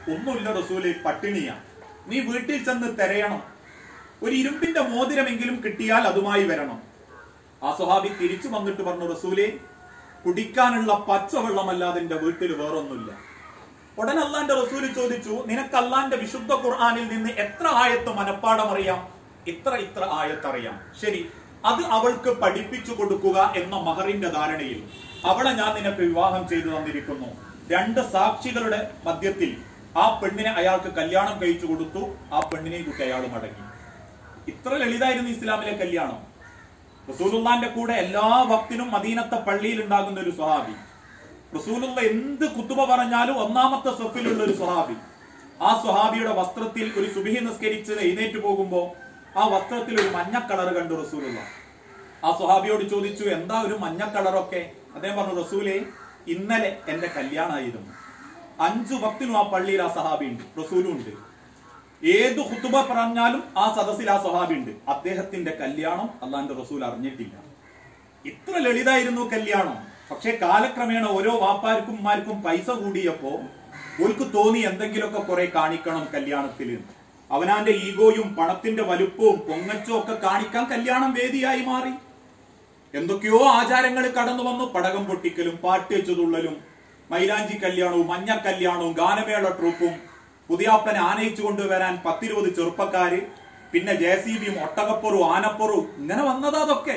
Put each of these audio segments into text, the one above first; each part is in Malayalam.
ഒന്നുമില്ല റസൂലെ പട്ടിണിയാ നീ വീട്ടിൽ ചെന്ന് തിരയണം ഒരു ഇരുമ്പിന്റെ മോതിരമെങ്കിലും കിട്ടിയാൽ അതുമായി വരണം ആ സ്വഹാബി തിരിച്ചു വന്നിട്ട് പറഞ്ഞു റസൂലെ കുടിക്കാനുള്ള പച്ചവെള്ളമല്ലാതെ എന്റെ വീട്ടിൽ വേറൊന്നുമില്ല ഉടൻ അള്ളാന്റെ റസൂല് ചോദിച്ചു നിനക്ക് അള്ളാന്റെ വിശുദ്ധ ഖുർആനിൽ നിന്ന് എത്ര ആയത്ത് മനപ്പാടം അറിയാം ഇത്ര ഇത്ര ആയത്ത് അറിയാം ശരി അത് അവൾക്ക് പഠിപ്പിച്ചു കൊടുക്കുക എന്ന മഹറിന്റെ ധാരണയിൽ അവളെ ഞാൻ നിനക്ക് വിവാഹം ചെയ്തു തന്നിരിക്കുന്നു രണ്ട് സാക്ഷികളുടെ മധ്യത്തിൽ ആ പെണ്ണിനെ അയാൾക്ക് കല്യാണം കഴിച്ചു കൊടുത്തു ആ പെണ്ണിനെ കുട്ടി അയാൾ മടങ്ങി ഇത്ര ലളിതായിരുന്നു ഇസ്ലാമിലെ കല്യാണം റസൂലുള്ളാന്റെ കൂടെ എല്ലാ ഭക്തിനും മദീനത്തെ പള്ളിയിൽ ഉണ്ടാകുന്ന ഒരു സ്വഹാബി റസൂലുള്ള എന്ത് കുത്തുബ പറഞ്ഞാലും ഒന്നാമത്തെ സഫിലുള്ള ഒരു സ്വഹാബി ആ സ്വഹാബിയുടെ വസ്ത്രത്തിൽ ഒരു സുബിഹി നിസ്കരിച്ച് എഴുന്നേറ്റ് പോകുമ്പോ ആ വസ്ത്രത്തിൽ ഒരു മഞ്ഞ കളർ കണ്ടു റസൂലുള്ള ആ സ്വഹാബിയോട് ചോദിച്ചു എന്താ ഒരു മഞ്ഞ കളറൊക്കെ അദ്ദേഹം പറഞ്ഞു റസൂലെ ഇന്നലെ എന്റെ കല്യാണമായിരുന്നു അഞ്ചു ഭക്തിനും ആ പള്ളിയിൽ ആ സഹാബി ഉണ്ട് റസൂലും ഉണ്ട് ഏത് ഹുത്തുബ പറഞ്ഞാലും ആ സദസ്സിൽ ആ സ്വഹാബി ഉണ്ട് അദ്ദേഹത്തിന്റെ കല്യാണം അള്ളാന്റെ റസൂൽ അറിഞ്ഞിട്ടില്ല ഇത്ര ലളിതായിരുന്നു കല്യാണം പക്ഷെ കാലക്രമേണ ഓരോ വാപ്പാർക്കും ഉമ്മാർക്കും പൈസ കൂടിയപ്പോ ഓൽക്ക് തോന്നി എന്തെങ്കിലുമൊക്കെ കുറെ കാണിക്കണം കല്യാണത്തിൽ അവനാന്റെ ഈഗോയും പണത്തിന്റെ വലുപ്പവും പൊങ്ങച്ചവും ഒക്കെ കാണിക്കാൻ കല്യാണം വേദിയായി മാറി എന്തൊക്കെയോ ആചാരങ്ങൾ കടന്നു വന്നു പടകം പൊട്ടിക്കലും പാട്ട് വെച്ചതുള്ളലും മൈലാഞ്ചി കല്യാണവും മഞ്ഞ കല്യാണവും ഗാനമേള ട്രൂപ്പും പുതിയാപ്പനെ ആനയിച്ചു കൊണ്ടുവരാൻ പത്തിരുപത് ചെറുപ്പക്കാര് പിന്നെ ജെ സി ബിയും ഒട്ടകപ്പുറവും ആനപ്പുറവും ഇങ്ങനെ വന്നതാ അതൊക്കെ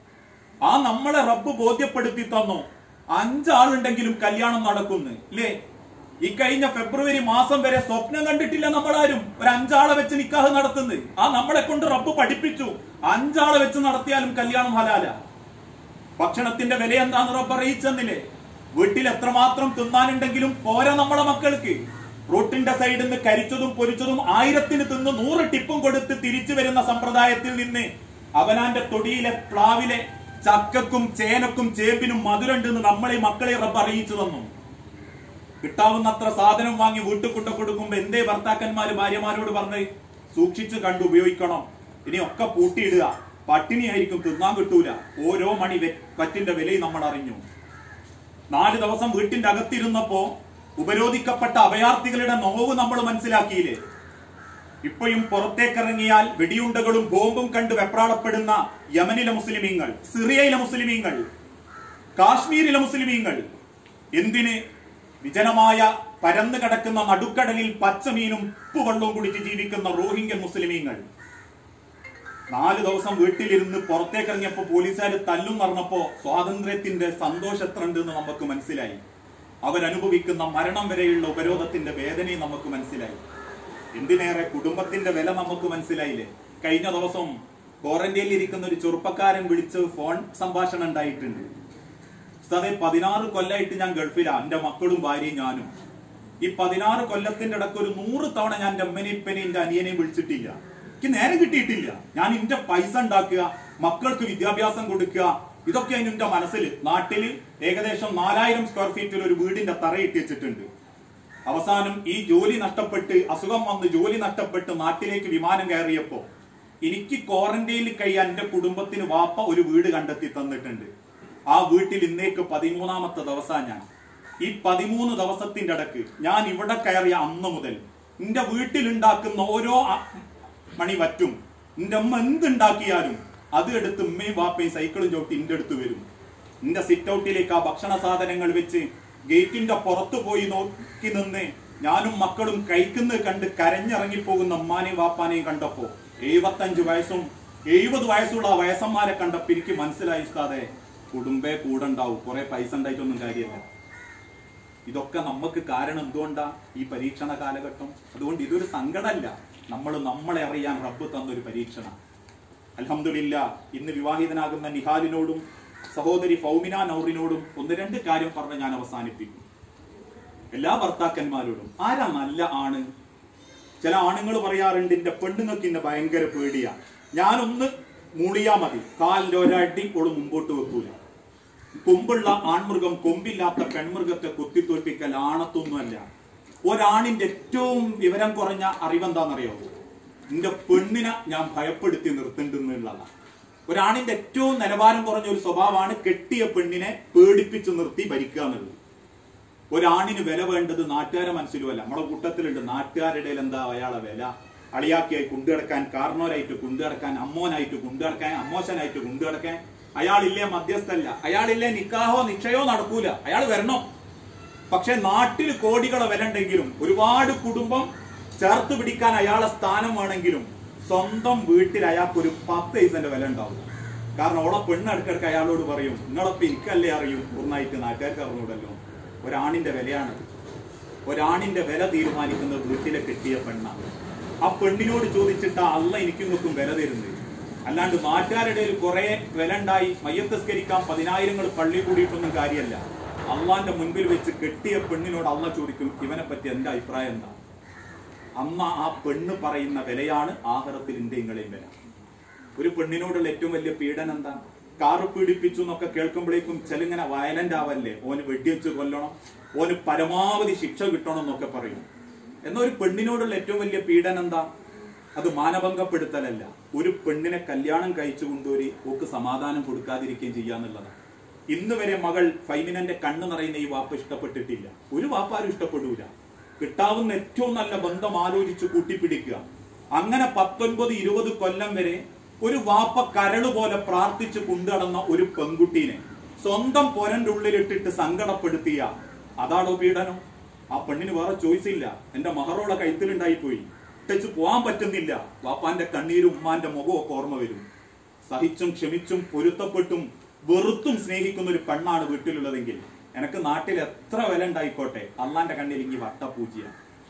ആ നമ്മളെ റബ്ബ് ബോധ്യപ്പെടുത്തി തന്നു അഞ്ചാളുണ്ടെങ്കിലും കല്യാണം നടക്കുന്നു ഇല്ലേ ഈ കഴിഞ്ഞ ഫെബ്രുവരി മാസം വരെ സ്വപ്നം കണ്ടിട്ടില്ല നമ്മളാരും ഒരു അഞ്ചാളെ വെച്ച് നിക്കാഹ് നടത്തുന്നത് ആ നമ്മളെ കൊണ്ട് റബ്ബ് പഠിപ്പിച്ചു അഞ്ചാളെ വെച്ച് നടത്തിയാലും കല്യാണം ഹലാല ഭക്ഷണത്തിന്റെ വില എന്താന്ന് റബ്ബ് അറിയിച്ചെന്നില്ലേ വീട്ടിൽ എത്രമാത്രം തിന്നാനുണ്ടെങ്കിലും പോരാ നമ്മളെ മക്കൾക്ക് റോട്ടിന്റെ സൈഡിൽ നിന്ന് കരിച്ചതും പൊരിച്ചതും ആയിരത്തിന് തിന്ന് നൂറ് ടിപ്പും കൊടുത്ത് തിരിച്ചു വരുന്ന സമ്പ്രദായത്തിൽ നിന്ന് അവനാന്റെ തൊടിയിലെ പ്ലാവിലെ ചക്കക്കും ചേനക്കും ചേമ്പിനും മധുരണ്ടെന്ന് നമ്മളെ മക്കളെ റബ്ബ് അറിയിച്ചു തന്നു കിട്ടാവുന്നത്ര സാധനം വാങ്ങി വീട്ടിൽ കൊണ്ടു കൊടുക്കുമ്പോ എന്തേ ഭർത്താക്കന്മാര് ഭാര്യമാരോട് പറഞ്ഞ് സൂക്ഷിച്ചു കണ്ടു ഉപയോഗിക്കണം ഇനി ഒക്കെ പൂട്ടിയിടുക പട്ടിണിയായിരിക്കും തിന്നാൻ കിട്ടൂല ഓരോ മണി വെ- പറ്റിന്റെ വിലയും നമ്മൾ അറിഞ്ഞു നാല് ദിവസം വീട്ടിന്റെ അകത്തിരുന്നപ്പോ ഉപരോധിക്കപ്പെട്ട അഭയാർത്ഥികളുടെ നോവ് നമ്മൾ മനസ്സിലാക്കിയില്ലേ ഇപ്പോഴും പുറത്തേക്കിറങ്ങിയാൽ വെടിയുണ്ടകളും ബോംബും കണ്ട് വെപ്രാളപ്പെടുന്ന യമനിലെ മുസ്ലിമീങ്ങൾ സിറിയയിലെ മുസ്ലിമീങ്ങൾ കാശ്മീരിലെ മുസ്ലിമീങ്ങൾ എന്തിന് വിജനമായ പരന്നു കിടക്കുന്ന നടുക്കടലിൽ പച്ചമീനും ഉപ്പുവെള്ളവും കുടിച്ച് ജീവിക്കുന്ന റോഹിംഗ്യൻ മുസ്ലിമീങ്ങൾ നാല് ദിവസം വീട്ടിലിരുന്ന് പുറത്തേക്കിറങ്ങിയപ്പോ പോലീസുകാർ തല്ലും പറഞ്ഞപ്പോ സ്വാതന്ത്ര്യത്തിന്റെ സന്തോഷം എത്ര ഉണ്ടെന്ന് നമുക്ക് മനസ്സിലായി അവരനുഭവിക്കുന്ന മരണം വരെയുള്ള ഉപരോധത്തിന്റെ വേദനയും നമുക്ക് മനസ്സിലായി എന്തിനേറെ കുടുംബത്തിന്റെ വില നമുക്ക് മനസ്സിലായില്ലേ കഴിഞ്ഞ ദിവസം ക്വാറന്റൈനിൽ ഇരിക്കുന്ന ഒരു ചെറുപ്പക്കാരൻ വിളിച്ച് ഫോൺ സംഭാഷണം ഉണ്ടായിട്ടുണ്ട് ഉസ്താദെ പതിനാറ് കൊല്ലായിട്ട് ഞാൻ ഗൾഫിലാ എന്റെ മക്കളും ഭാര്യയും ഞാനും ഈ പതിനാറ് കൊല്ലത്തിന്റെ ഇടയ്ക്ക് ഒരു നൂറ് തവണ ഞാൻ എന്റെ അമ്മനെയും ഇപ്പനെയും എന്റെ അനിയനെയും വിളിച്ചിട്ടില്ല എനിക്ക് നേരം കിട്ടിയിട്ടില്ല ഞാൻ എന്റെ പൈസ ഉണ്ടാക്കുക മക്കൾക്ക് വിദ്യാഭ്യാസം കൊടുക്കുക ഇതൊക്കെ അതിന് എന്റെ മനസ്സിൽ നാട്ടിൽ ഏകദേശം നാലായിരം സ്ക്വയർ ഫീറ്റിൽ ഒരു വീടിന്റെ തറയിട്ട് വെച്ചിട്ടുണ്ട് അവസാനം ഈ ജോലി നഷ്ടപ്പെട്ട് അസുഖം വന്ന് ജോലി നഷ്ടപ്പെട്ട് നാട്ടിലേക്ക് വിമാനം കയറിയപ്പോ എനിക്ക് ക്വാറന്റൈനിൽ കഴിയാൻ എന്റെ കുടുംബത്തിന് വാപ്പ ഒരു വീട് കണ്ടെത്തി തന്നിട്ടുണ്ട് ആ വീട്ടിൽ ഇന്നേക്ക് പതിമൂന്നാമത്തെ ദിവസമാണ് ഞാൻ ഈ പതിമൂന്ന് ദിവസത്തിന്റെ ഇടക്ക് ഞാൻ ഇവിടെ കയറിയ അന്ന് മുതൽ എന്റെ വീട്ടിലുണ്ടാക്കുന്ന ഓരോ അ- മണി വറ്റും എന്റെ അമ്മ എന്തുണ്ടാക്കിയാലും അത് എടുത്ത് ഉമ്മയും വാപ്പയും സൈക്കിളും ചവിട്ടി എന്റെ അടുത്ത് വരും എന്റെ സിറ്റ് ഔട്ടിലേക്ക് ആ ഭക്ഷണ സാധനങ്ങൾ വെച്ച് ഗേറ്റിന്റെ പുറത്തു പോയി നോക്കി നിന്ന് ഞാനും മക്കളും കഴിക്കുന്നത് കണ്ട് കരഞ്ഞിറങ്ങിപ്പോകുന്ന ഉമ്മാനെയും വാപ്പാനെയും കണ്ടപ്പോ എഴുപത്തഞ്ച് വയസ്സും എഴുപത് വയസ്സുള്ള ആ വയസ്സന്മാരെ കണ്ടപ്പോ എനിക്ക് മനസ്സിലായി ഉസ്താദെ കുടുംബേ കൂടെ ഉണ്ടാവും കുറെ പൈസ ഉണ്ടായിട്ടൊന്നും കാര്യമല്ല ഇതൊക്കെ നമുക്ക് കാരണം എന്തുകൊണ്ടാ ഈ പരീക്ഷണ കാലഘട്ടം അതുകൊണ്ട് ഇതൊരു സങ്കടമല്ല നമ്മൾ നമ്മളെ അറിയാൻ റബ്ബ് തന്നൊരു പരീക്ഷണ അൽഹംദുലില്ല ഇന്ന് വിവാഹിതനാകുന്ന നിഹാലിനോടും സഹോദരി ഫൗമിന നൗറിനോടും ഒന്ന് രണ്ട് കാര്യം പറഞ്ഞ് ഞാൻ അവസാനിപ്പിക്കും എല്ലാ ഭർത്താക്കന്മാരോടും ആരാ നല്ല ആണ് ചില ആണുങ്ങൾ പറയാറുണ്ട് എന്റെ പെണ്ണുങ്ങൾക്ക് ഇന്നെ ഭയങ്കര പേടിയാ ഞാനൊന്ന് മൂളിയാ മതി കാലിന്റെ ഒരടി ഓള് മുമ്പോട്ട് വെക്കൂല കൊമ്പുള്ള ആൺമൃഗം കൊമ്പില്ലാത്ത പെൺമൃഗത്തെ കുത്തിത്തോൽപ്പിക്കൽ ആണത്തൊന്നുമല്ല ഒരാണിന്റെ ഏറ്റവും വിവരം കുറഞ്ഞ അറിവെന്താണെന്നറിയാവോ എന്റെ പെണ്ണിനെ ഞാൻ ഭയപ്പെടുത്തി നിർത്തേണ്ടെന്നുള്ളതാണ് ഒരാണിന്റെ ഏറ്റവും നിലവാരം കുറഞ്ഞ ഒരു സ്വഭാവമാണ് കെട്ടിയ പെണ്ണിനെ പേടിപ്പിച്ചു നിർത്തി ഭരിക്കുക എന്നുള്ളത് ഒരാണിന് വില വേണ്ടത് നാട്ടുകാരെ മനസ്സിലുമല്ല നമ്മുടെ കൂട്ടത്തിലുണ്ട് നാട്ടുകാരുടെ ഇടയിൽ എന്താ അയാളെ വില അളിയാക്കിയായി കൊണ്ടുകിടക്കാൻ കാർണോരായിട്ട് കൊണ്ടുകിടക്കാൻ അമ്മോനായിട്ട് കൊണ്ടുകിടക്കാൻ അമ്മോശനായിട്ട് കൊണ്ടുകിടക്കാൻ അയാളില്ലേ മധ്യസ്ഥല്ല അയാളില്ലേ നിക്കാഹോ നിശ്ചയോ നടക്കൂല അയാൾ വരണോ പക്ഷെ നാട്ടിൽ കോടികളെ വില ഉണ്ടെങ്കിലും ഒരുപാട് കുടുംബം ചേർത്ത് പിടിക്കാൻ അയാളെ സ്ഥാനം വേണമെങ്കിലും സ്വന്തം വീട്ടിൽ അയാൾക്ക് ഒരു പത്ത് പൈസന്റെ വില ഉണ്ടാവും കാരണം ഓളെ പെണ്ണ് ഇടക്കിടക്ക് അയാളോട് പറയും നിങ്ങളൊപ്പം എനിക്കല്ലേ അറിയൂ പൂർണ്ണമായിട്ട് നാട്ടുകാർക്ക് അറിഞ്ഞൂടല്ലോ ഒരാണിന്റെ വിലയാണ് ഒരാണിന്റെ വില തീരുമാനിക്കുന്നത് വീട്ടിലെ കെട്ടിയ പെണ്ണാണ് ആ പെണ്ണിനോട് ചോദിച്ചിട്ട് അല്ല എനിക്കും നിൽക്കും വില തരുന്നത് അല്ലാണ്ട് നാട്ടുകാരുടെ ഇടയിൽ കുറെ വില ഉണ്ടായി മയ്യത്തസ്കരിക്കാൻ പതിനായിരങ്ങൾ പള്ളി കൂടിയിട്ടൊന്നും കാര്യമല്ല അള്ളാന്റെ മുൻപിൽ വെച്ച് കെട്ടിയ പെണ്ണിനോട് അള്ള ചോദിക്കും ഇവനെ പറ്റി എന്റെ അഭിപ്രായം എന്താ അമ്മ ആ പെണ്ണ് പറയുന്ന വിലയാണ് ആഹാരത്തിൽ ഇന്ത്യങ്ങളെയും വില ഒരു പെണ്ണിനോടുള്ള ഏറ്റവും വലിയ പീഡനം എന്താ കാറ് പീഡിപ്പിച്ചു എന്നൊക്കെ കേൾക്കുമ്പോഴേക്കും ചെലിങ്ങനെ വയലന്റ് ആവല്ലേ ഓന് വെടിവെച്ച് കൊല്ലണം ഓന് പരമാവധി ശിക്ഷ കിട്ടണം എന്നൊക്കെ പറയും എന്നാൽ ഒരു പെണ്ണിനോടുള്ള ഏറ്റവും വലിയ പീഡനം എന്താ അത് മാനഭംഗപ്പെടുത്തലല്ല ഒരു പെണ്ണിനെ കല്യാണം കഴിച്ചു കൊണ്ടുവരി ഓക്ക് സമാധാനം കൊടുക്കാതിരിക്കുകയും ചെയ്യാന്നുള്ളതാണ് ഇന്ന് വരെ മകൾ ഫൈമിനന്റെ കണ്ണ് നിറയുന്ന ഈ വാപ്പ ഇഷ്ടപ്പെട്ടിട്ടില്ല ഒരു വാപ്പാരും ഇഷ്ടപ്പെടൂല കിട്ടാവുന്ന ഏറ്റവും നല്ല ബന്ധം ആലോചിച്ച് കൂട്ടിപ്പിടിക്കുക അങ്ങനെ പത്തൊൻപത് ഇരുപത് കൊല്ലം വരെ ഒരു വാപ്പ കരള് പോലെ പ്രാർത്ഥിച്ച് കൊണ്ടുനടന്ന ഒരു പെൺകുട്ടീനെ സ്വന്തം പൊരന്റെ ഉള്ളിലിട്ടിട്ട് സങ്കടപ്പെടുത്തിയ അതാണോ പീഡനം ആ പെണ്ണിന് വേറെ ചോയ്സ് ഇല്ല എന്റെ മഹറോളെ കഴുത്തിലുണ്ടായി പോയി ഇട്ടച്ച് പോവാൻ പറ്റുന്നില്ല വാപ്പാന്റെ കണ്ണീരും ഉമ്മാന്റെ മുഖവും ഒക്കെ ഓർമ്മ വരും സഹിച്ചും ക്ഷമിച്ചും പൊരുത്തപ്പെട്ടും വെറുത്തും സ്നേഹിക്കുന്ന ഒരു പെണ്ണാണ് വീട്ടിലുള്ളതെങ്കിൽ എനക്ക് നാട്ടിൽ എത്ര വില ഉണ്ടായിക്കോട്ടെ അള്ളാന്റെ കണ്ണിൽ ഇങ്ങി വട്ടപൂജ്യ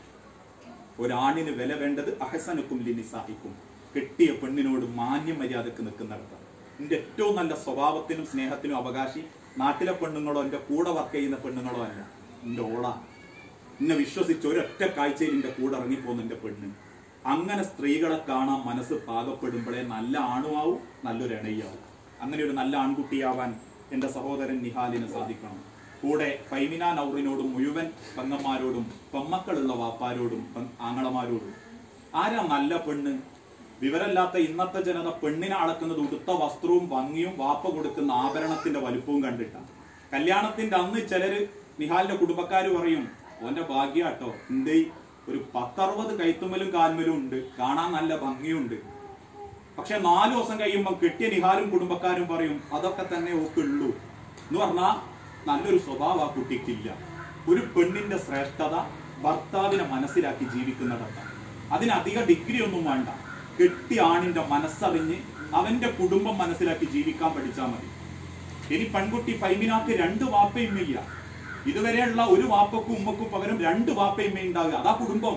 ഒരാണിന് വില വേണ്ടത് അഹസനുക്കും ലിനിസാഹിക്കും കെട്ടിയ പെണ്ണിനോട് മാന്യ മര്യാദക്ക് നിൽക്കുന്നിടത്ത് എന്റെ ഏറ്റവും നല്ല സ്വഭാവത്തിനും സ്നേഹത്തിനും അവകാശി നാട്ടിലെ പെണ്ണുങ്ങളോ എന്റെ കൂടെ വർക്ക് ചെയ്യുന്ന പെണ്ണുങ്ങളോ അല്ല എന്റെ ഓള എന്നെ വിശ്വസിച്ച് ഒരൊറ്റ കാഴ്ചയിൽ എന്റെ കൂടെ ഇറങ്ങിപ്പോകുന്ന എന്റെ പെണ്ണ് അങ്ങനെ സ്ത്രീകളെ കാണാൻ മനസ്സ് പാകപ്പെടുമ്പോഴേ നല്ല ആണുമാവും നല്ലൊരു ഇണയാവും അങ്ങനെ ഒരു നല്ല ആൺകുട്ടിയാവാൻ എന്റെ സഹോദരൻ നിഹാലിന് സാധിക്കണം കൂടെ ഫൈമിന നൗറിനോടും മുഴുവൻ പെങ്ങന്മാരോടും പെമ്മക്കളുള്ള വാപ്പാരോടും പെ- ആങ്ങളമാരോടും ആരാ നല്ല പെണ്ണ് വിവരമില്ലാത്ത ഇന്നത്തെ ജനത പെണ്ണിനെ അളക്കുന്നത് ഉടുത്ത വസ്ത്രവും ഭംഗിയും വാപ്പ കൊടുക്കുന്ന ആഭരണത്തിന്റെ വലുപ്പവും കണ്ടിട്ടാണ് കല്യാണത്തിന്റെ അന്ന് ചിലര് നിഹാലിന്റെ കുടുംബക്കാര് പറയും ഓന്റെ ഭാഗ്യാട്ടോ എന്തേ ഒരു പത്തറുപത് കൈത്തുമ്മലും കാൽമലും ഉണ്ട് കാണാൻ നല്ല ഭംഗിയുണ്ട് പക്ഷെ നാല് ദിവസം കഴിയുമ്പോൾ കെട്ടിയ നിഹാലും കുടുംബക്കാരും പറയും അതൊക്കെ തന്നെ ഓക്കുള്ളൂ എന്ന് പറഞ്ഞാ നല്ലൊരു സ്വഭാവം ആ കുട്ടിക്കില്ല ഒരു പെണ്ണിന്റെ ശ്രേഷ്ഠത ഭർത്താവിനെ മനസ്സിലാക്കി ജീവിക്കുന്നിടത്താണ് അതിന് അധിക ഡിഗ്രി ഒന്നും വേണ്ട കെട്ടിയ ആണിന്റെ മനസ്സറിഞ്ഞ് അവന്റെ കുടുംബം മനസ്സിലാക്കി ജീവിക്കാൻ പഠിച്ചാൽ മതി ഇനി പെൺകുട്ടി ഫൈമിനാക്ക് രണ്ട് വാപ്പയും ഇല്ല ഇതുവരെയുള്ള ഒരു വാപ്പക്കും ഉമ്മക്കും പകരം രണ്ട് വാപ്പയും ഉണ്ടാകുക അതാ കുടുംബം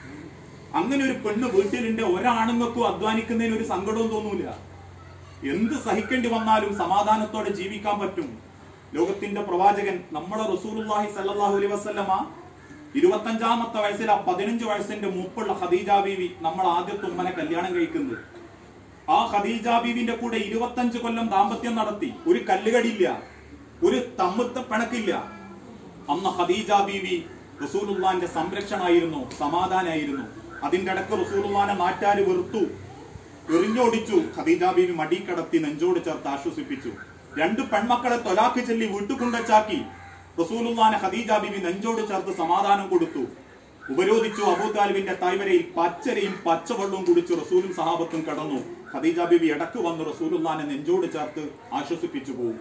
അങ്ങനെ ഒരു പെണ്ണ് വീട്ടിലുണ്ട് ഒരാണുങ്ങൾക്കും അധ്വാനിക്കുന്നതിന് ഒരു സങ്കടവും തോന്നൂല എന്ത് സഹിക്കേണ്ടി വന്നാലും സമാധാനത്തോടെ ജീവിക്കാൻ പറ്റും ലോകത്തിന്റെ പ്രവാചകൻ നമ്മളെ റസൂലുള്ളാഹി സല്ലല്ലാഹു അലൈഹി വസല്ലമ ഇരുപത്തഞ്ചാമത്തെ വയസ്സിൽ ആ പതിനഞ്ച് വയസ്സിന്റെ മൂപ്പുള്ള ഖദീജ ബീവി നമ്മൾ ആദ്യത്തെ ഉമ്മനെ കല്യാണം കഴിക്കുന്നത് ആ ഖദീജ ബീവിന്റെ കൂടെ ഇരുപത്തഞ്ച് കൊല്ലം ദാമ്പത്യം നടത്തി ഒരു കല്ലുകടിയില്ല ഒരു തമ്മിത്ത പിണക്കില്ല അന്ന് ഖദീജ ബീവി റസൂലുള്ളാന്റെ സംരക്ഷണായിരുന്നു സമാധാനായിരുന്നു അതിന്റെ ഇടക്ക് റസൂലുള്ളാനെ നാട്ടാര് വെറുത്തു എറിഞ്ഞോടിച്ചു ഖദീജ ബീവി മടി കടത്തി നെഞ്ചോട് ചേർത്ത് ആശ്വസിപ്പിച്ചു രണ്ട് പെൺമക്കളെ തൊലാക്ക് ചൊല്ലി വീട്ടുകൊണ്ടച്ചാക്കി റസൂലുള്ളാനെ ഖദീജ ബീവി നെഞ്ചോട് ചേർത്ത് സമാധാനം കൊടുത്തു ഉപരോധിച്ചു അബൂ താലിബിന്റെ തായ്വരയിൽ പച്ചരയും പച്ചവെള്ളവും കുടിച്ചു റസൂലും സഹാബത്തും കടന്നു ഖദീജ ബീവി ഇടക്ക് വന്ന് റസൂലുള്ളാനെ നെഞ്ചോട് ചേർത്ത് ആശ്വസിപ്പിച്ചു പോകും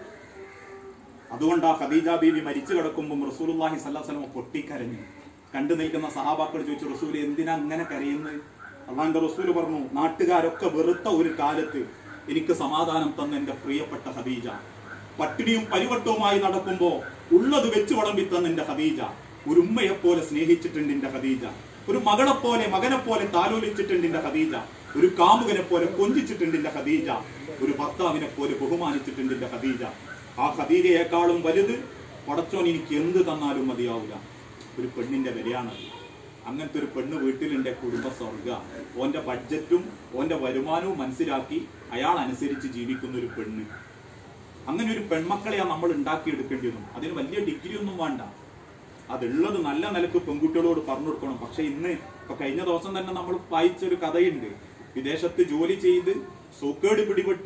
അതുകൊണ്ട് ആ ഖദീജ ബീവി മരിച്ചു കിടക്കുമ്പോൾ റസൂലുള്ളാഹി സ്വല്ലല്ലാഹു അലൈഹി വസല്ലം പൊട്ടിക്കരഞ്ഞു കണ്ടു നിൽക്കുന്ന സഹാബാക്കൾ ചോദിച്ചു റസൂൽ എന്തിനാ അങ്ങനെ കരയുന്നത് അള്ളാന്റെ റസൂൽ പറഞ്ഞു നാട്ടുകാരൊക്കെ വെറുത്ത ഒരു കാലത്ത് എനിക്ക് സമാധാനം തന്ന എന്റെ പ്രിയപ്പെട്ട ഖദീജ പട്ടിണിയും പരിവട്ടവുമായി നടക്കുമ്പോ ഉള്ളത് വെച്ച് വിളമ്പി തന്ന എന്റെ ഖദീജ ഒരു ഉമ്മയെ പോലെ സ്നേഹിച്ചിട്ടുണ്ട് എന്റെ ഖദീജ ഒരു മകളെ പോലെ മകനെ പോലെ താലോലിച്ചിട്ടുണ്ട് എന്റെ ഖദീജ ഒരു കാമുകനെ പോലെ കൊഞ്ചിച്ചിട്ടുണ്ട് എന്റെ ഖദീജ ഒരു ഭർത്താവിനെ പോലെ ബഹുമാനിച്ചിട്ടുണ്ട് എന്റെ ഖദീജ ആ ഖദീജയെക്കാളും വലുത് പടച്ചോൻ എനിക്ക് എന്ത് തന്നാലും മതിയാവില്ല ഒരു പെണ്ണിന്റെ വിലയാണത് അങ്ങനത്തെ ഒരു പെണ്ണ് വീട്ടിലുണ്ട് കുടുംബ സ്വർഗ ഓന്റെ ബഡ്ജറ്റും ഓന്റെ വരുമാനവും മനസ്സിലാക്കി അയാൾ അനുസരിച്ച് ജീവിക്കുന്ന ഒരു പെണ്ണ് അങ്ങനെ ഒരു പെൺമക്കളെയാണ് നമ്മൾ ഉണ്ടാക്കിയെടുക്കേണ്ടി വന്നു അതിന് വലിയ ഡിഗ്രി ഒന്നും വേണ്ട അതുള്ളത് നല്ല നിലക്ക് പെൺകുട്ടികളോട് പറഞ്ഞു കൊടുക്കണം പക്ഷെ ഇന്ന് ഇപ്പൊ കഴിഞ്ഞ ദിവസം തന്നെ നമ്മൾ വായിച്ച ഒരു കഥയുണ്ട് വിദേശത്ത് ജോലി ചെയ്ത് സൂക്കേട് പിടിപെട്ട്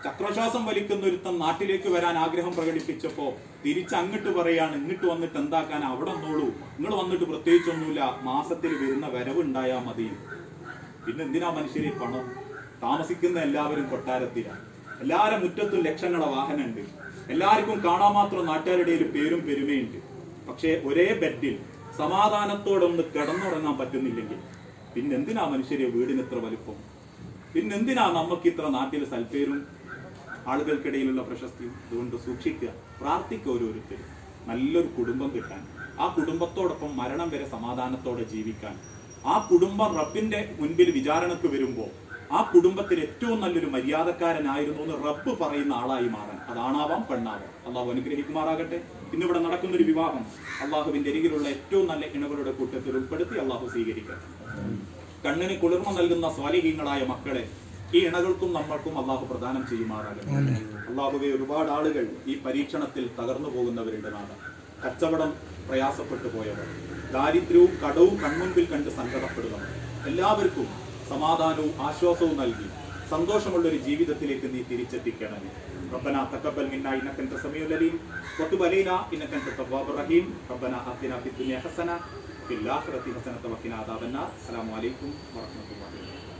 ചക്രശ്വാസം വലിക്കുന്ന ഒരുത്തൻ നാട്ടിലേക്ക് വരാൻ ആഗ്രഹം പ്രകടിപ്പിച്ചപ്പോ തിരിച്ച് അങ്ങോട്ട് പറയാണ് ഇങ്ങോട്ട് വന്നിട്ട് എന്താക്കാൻ അവിടെ വന്നോളൂ നിങ്ങൾ വന്നിട്ട് പ്രത്യേകിച്ചൊന്നുമില്ല മാസത്തിൽ വരുന്ന വരവ് ഉണ്ടായാൽ മതി പിന്നെ എന്തിനാ മനുഷ്യരെ പണം താമസിക്കുന്ന എല്ലാവരും കൊട്ടാരത്തിലാണ് എല്ലാവരും മുറ്റത്തും ലക്ഷങ്ങളെ വാഹനമുണ്ട് എല്ലാവർക്കും കാണാൻ മാത്രം നാട്ടുകാരുടെ ഒരു പേരും പെരുമയുണ്ട് പക്ഷേ ഒരേ ബെഡിൽ സമാധാനത്തോടെ ഒന്ന് കിടന്നുറങ്ങാൻ പറ്റുന്നില്ലെങ്കിൽ പിന്നെ എന്തിനാ മനുഷ്യരെ വീടിന് ഇത്ര വലിപ്പം പിന്നെന്തിനാ നമുക്ക് ഇത്ര നാട്ടിൽ സൽപ്പേരും ആളുകൾക്കിടയിലുള്ള പ്രശസ്തിയും അതുകൊണ്ട് സൂക്ഷിക്കുക പ്രാർത്ഥിക്കുക ഓരോരുത്തരും നല്ലൊരു കുടുംബം കിട്ടാൻ ആ കുടുംബത്തോടൊപ്പം മരണം വരെ സമാധാനത്തോടെ ജീവിക്കാൻ ആ കുടുംബം റബ്ബിന്റെ മുൻപിൽ വിചാരണക്ക് വരുമ്പോൾ ആ കുടുംബത്തിൽ ഏറ്റവും നല്ലൊരു മര്യാദക്കാരനായിരുന്നു എന്ന് റബ്ബ് പറയുന്ന ആളായി മാറാൻ അതാണാവാം പെണ്ണാവാം അള്ളാഹു അനുഗ്രഹിക്കുമാറാകട്ടെ ഇന്നിവിടെ നടക്കുന്ന ഒരു വിവാഹം അള്ളാഹുവിന്റെ അരികിലുള്ള ഏറ്റവും നല്ല ഇണകളുടെ കൂട്ടത്തിൽ ഉൾപ്പെടുത്തി അള്ളാഹു സ്വീകരിക്കട്ടെ കണ്ണിന് കുളിർമ നൽകുന്ന സ്വാലിഹീങ്ങളായ മക്കളെ ഈ ഇണകൾക്കും നമ്മൾക്കും അള്ളാഹു പ്രദാനം ചെയ്യുമാറാകട്ടെ അള്ളാഹുവെ ഒരുപാട് ആളുകൾ ഈ പരീക്ഷണത്തിൽ തകർന്നു പോകുന്നവരുണ്ട് നാഥ കച്ചവടം പ്രയാസപ്പെട്ടു പോയവർ ദാരിദ്ര്യവും കടവും കൺമുൻപിൽ കണ്ട് സങ്കടപ്പെടുന്നവർ എല്ലാവർക്കും സമാധാനവും ആശ്വാസവും നൽകി സന്തോഷമുള്ള ഒരു ജീവിതത്തിലേക്ക് നീ തിരിച്ചെത്തിക്കണമേ ربنا تقبل منا انك انت السميع العليم وتب علينا انك انت التواب الرحيم ربنا اتنا في الدنيا حسنه في الاخره حسنه وقنا عذاب النار السلام عليكم ورحمه الله وبركاته